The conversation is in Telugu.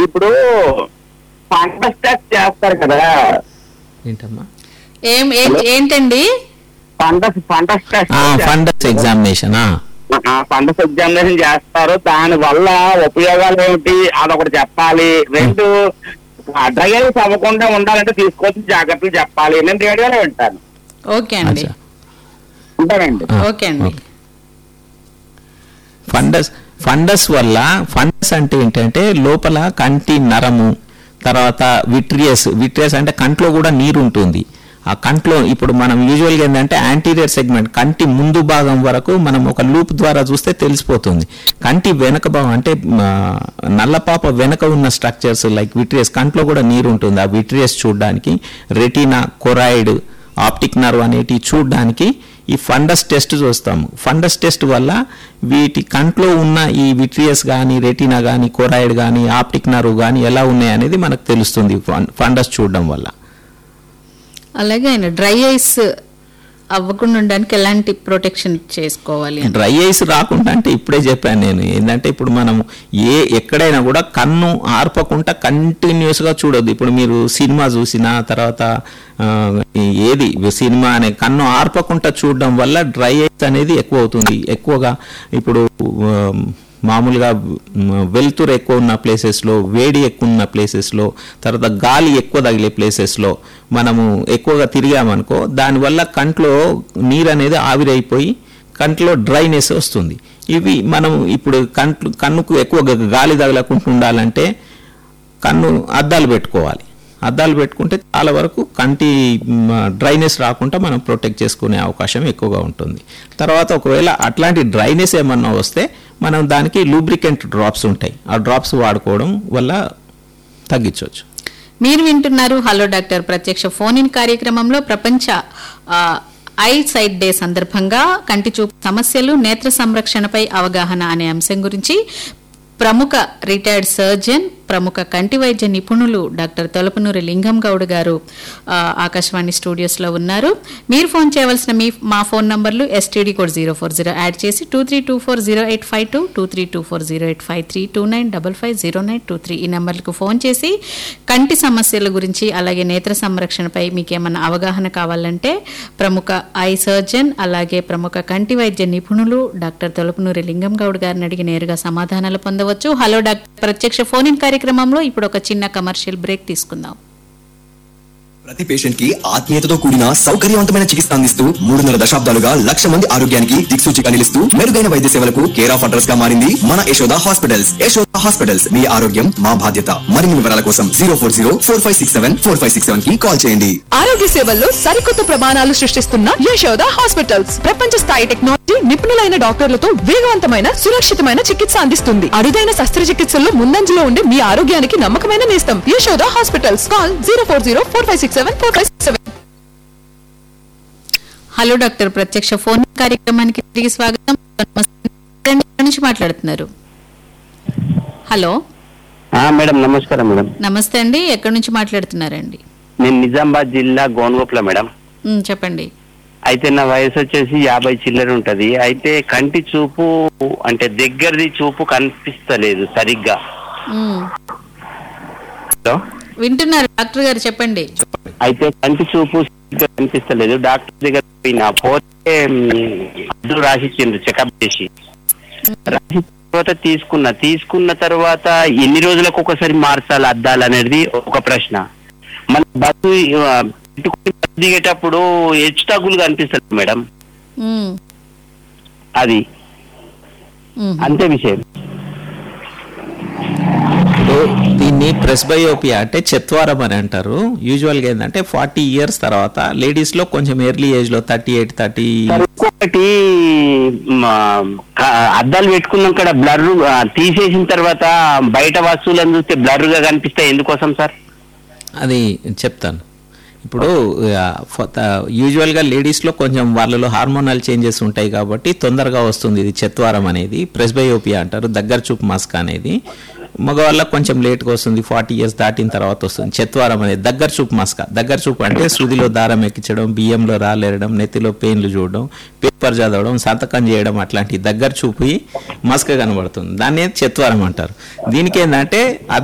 ఇప్పుడు ఫండస్ టెస్ట్ చేస్తారు కదా ఏంటమ్మా ఏం ఏ- ఏంటండి fundus fundus test fundus examination fundus examination చేస్తారు దాని వల్ల ఉపయోగాలు ఏమిటి అదొకటి చెప్పాలి రెండు డ్రై ఐస్ అవ్వకుండా ఉండాలంటే తీసుకోవాల్సిన జాగ్రత్తలు చెప్పాలి నేను రేడియోలో వింటాను ఓకే అండి ఉంటానండి ఓకే అండి ఫండస్ ఫండస్ వల్ల ఫండస్ అంటే ఏంటంటే లోపల కంటి నరము తర్వాత విట్రియస్ విట్రియస్ అంటే కంట్లో కూడా నీరు ఉంటుంది ఆ కంట్లో ఇప్పుడు మనం యూజువల్గా ఏంటంటే యాంటీరియర్ సెగ్మెంట్ కంటి ముందు భాగం వరకు మనం ఒక లూప్ ద్వారా చూస్తే తెలిసిపోతుంది కంటి వెనక భాగం అంటే ఆ, నల్లపాప వెనక ఉన్న స్ట్రక్చర్స్ లైక్ విట్రియస్ కంట్లో కూడా నీరు ఉంటుంది ఆ విట్రియస్ చూడడానికి రెటీనా కొరాయిడ్ ఆప్టిక్ నర్వ్ అనేటివి చూడడానికి ఈ ఫండస్ టెస్ట్ చూస్తాము ఫండస్ టెస్ట్ వల్ల వీటి కంట్లో ఉన్న ఈ విట్రియస్ కానీ రెటీనా కానీ కొరాయిడ్ కానీ ఆప్టిక్ నర్వ్ కానీ ఎలా ఉన్నాయి అనేది మనకు తెలుస్తుంది ఫన్- ఫండస్ చూడడం వల్ల అలాగే ఆయన డ్రై ఐస్ అవ్వకుండా ఉండడానికి ఎలాంటి ప్రొటెక్షన్ చేసుకోవాలి అని డ్రై ఐస్ రాకుండా అంటే ఇప్పుడే చెప్పాను నేను ఏంటంటే ఇప్పుడు మనం ఏ ఎక్కడైనా కూడా కన్ను ఆర్పకుండా కంటిన్యూస్ గా చూడొద్దు ఇప్పుడు మీరు సినిమా చూసిన తర్వాత ఆ, ఏది సినిమా అనే కన్ను ఆర్పకుండా చూడడం వల్ల డ్రై ఐస్ అనేది ఎక్కువ అవుతుంది ఎక్కువగా ఇప్పుడు ఆ, మామూలుగా మ్, వెలుతురు ఎక్కువ ఉన్న ప్లేసెస్లో వేడి ఎక్కువ ఉన్న ప్లేసెస్లో తర్వాత గాలి ఎక్కువ తగిలే ప్లేసెస్లో మనము ఎక్కువగా తిరిగామనుకో దానివల్ల కంట్లో నీరు అనేది ఆవిరైపోయి కంట్లో డ్రైనెస్ వస్తుంది ఇవి మనం ఇప్పుడు కంట్లు కన్నుకు ఎక్కువ గ- గాలి తగలకుండా ఉండాలంటే కన్ను అద్దాలు పెట్టుకోవాలి అద్దాలు పెట్టుకుంటే చాలా వరకు కంటి డ్రైనెస్ రాకుండా మనం ప్రొటెక్ట్ చేసుకునే అవకాశం ఎక్కువగా ఉంటుంది తర్వాత ఒకవేళ అట్లాంటి డ్రైనెస్ ఏమన్నా వస్తే మనం దానికి లూబ్రికెంట్ డ్రాప్స్ ఉంటాయి ఆ డ్రాప్స్ వాడుకోవడం వల్ల తగ్గించవచ్చు మీరు వింటున్నారు హలో డాక్టర్ ప్రత్యక్ష ఫోన్ ఇన్ కార్యక్రమంలో ప్రపంచ ఆ, ఐ సైట్ డే సందర్భంగా కంటి చూపు సమస్యలు నేత్ర సంరక్షణపై అవగాహన అనే అంశం గురించి ప్రముఖ రిటైర్డ్ సర్జన్ ప్రముఖ కంటి వైద్య నిపుణులు డాక్టర్ తొలపనూరి లింగం గౌడ్ గారు ఆ, ఆకాశవాణి స్టూడియోస్లో ఉన్నారు మీరు ఫోన్ చేయవలసిన మీ మా ఫోన్ నంబర్లు STD code zero four zero add చేసి two three two four zero eight five two two three two four zero eight five three two nine double five zero nine two three ఈ నెంబర్లకు ఫోన్ చేసి కంటి సమస్యల గురించి అలాగే నేత్ర సంరక్షణపై మీకు ఏమన్నా అవగాహన కావాలంటే ప్రముఖ ఐ సర్జన్ అలాగే ప్రముఖ కంటి వైద్య నిపుణులు డాక్టర్ తొలపనూరి లింగం గౌడ్ గారిని అడిగి నేరుగా సమాధానాలు పొందవచ్చు హలో డాక్టర్ ప్రత్యక్ష ఫోన్ ఇన్ కార్యక్రమంలో ఇప్పుడు ఒక చిన్న కమర్షియల్ బ్రేక్ తీసుకుందాం ప్రతి పేషెంట్ కి ఆత్మీయతతో కూడిన సౌకర్యవంతమైన చికిత్స అందిస్తూ మూడున్నర దశాబ్దాలుగా లక్ష మంది ఆరోగ్యానికి దిక్సూచిగా నిలుస్తూ మెరుగైన వైద్య సేవలకు కేర్ ఆఫ్ అడ్రస్ గా మారింది మన యశోద హాస్పిటల్స్ యశోద హాస్పిటల్స్ మీ ఆరోగ్యం మా బాధ్యత మరిన్ని వివరాల కోసం zero four zero four five six seven four five six seven కి కాల్ చేయండి ఆరోగ్య సేవల్లో సరికొత్త ప్రమాణాలు సృష్టిస్తున్న యశోద హాస్పిటల్స్ ప్రపంచ స్థాయి టెక్నాలజీ నిపుణులైన డాక్టర్లతో వేగవంతమైన సురక్షితమైన చికిత్స అందిస్తుంది అరుదైన శస్త్రచికిత్సల్లో ముందంజలో ఉండే మీ ఆరోగ్యానికి నమ్మకమైన నేస్తం Yashoda hospitals call zero four zero four five six seven four five six seven hello doctor ప్రత్యక్ష ఫోన్ ఇన్ కార్యక్రమానికి తిరిగి స్వాగతం నమస్తే. ఎక్కడి నుంచి మాట్లాడుతున్నారు హలో మేడం నమస్కారం మేడం నమస్తే అండి ఎక్కడి నుంచి మాట్లాడుతున్నారండి నేను నిజామాబాద్ జిల్లా గోన్గోప్ల మేడం ఉమ్, చెప్పండి అయితే నా వయసు వచ్చేసి యాభై చిల్లర ఉంటది అయితే కంటి చూపు అంటే దగ్గరది చూపు కనిపిస్తలేదు సరిగ్గా ఉమ్, హలో వింటున్నారు డాక్టర్ గారు చెప్పండి అయితే కంటి చూపు సరిగ్గా కనిపిస్తలేదు డాక్టర్ దగ్గర పోయినా పోతే మ్, అద్దు రాసిచ్చిండ్రు చెకప్ చేసి రాసి తర్వాత తీసుకున్నా తీసుకున్న తర్వాత ఎన్ని రోజులకు ఒకసారి మార్చాలి అద్దాలు అనేది ఒక ప్రశ్న మన బస్సు ఆ, పెట్టుకుని బస్సు దిగేటప్పుడు హెచ్చు తగ్గులు కనిపిస్తుంది మేడం ఉమ్, అది ఉమ్. అంతే విషయం ఇప్పుడు దీన్ని ప్రెస్బయోపియా అంటే చెత్వారం అని అంటారు యూజువల్గా ఏంటంటే ఫార్టీ ఇయర్స్ తర్వాత లేడీస్ లో కొంచెం ఎర్లీ ఏజ్ లో థర్టీ ఎయిట్ థర్టీ సార్, ఇంకొకటి మ, క- అద్దాలు పెట్టుకున్నాక బ్లర్ తీసేసిన తర్వాత బయట వస్తువులను చూస్తే బ్లర్ గా కనిపిస్తాయి ఎందుకోసం సార్ అది చెప్తాను ఇప్పుడు యూజువల్గా లేడీస్లో కొంచెం వాళ్ళలో హార్మోనల్ చేంజెస్ ఉంటాయి కాబట్టి తొందరగా వస్తుంది ఇది చెత్వారం అనేది ప్రెస్బయోపియా అంటారు దగ్గర చూపు మస్క్ అనేది మగవాళ్ళకి కొంచెం లేట్గా వస్తుంది ఫార్టీ ఇయర్స్ దాటిన తర్వాత వస్తుంది చెత్వారం అనేది దగ్గర చూపు మస్క దగ్గర చూపు అంటే సూదిలో దారం ఎక్కించడం బియ్యంలో రాలేరడం నెత్తిలో పెయిన్లు చూడడం పేపర్ చదవడం సంతకం చేయడం అట్లాంటి దగ్గర చూపు మస్క కనబడుతుంది దాన్ని చెత్వారం అంటారు దీనికి ఏంటంటే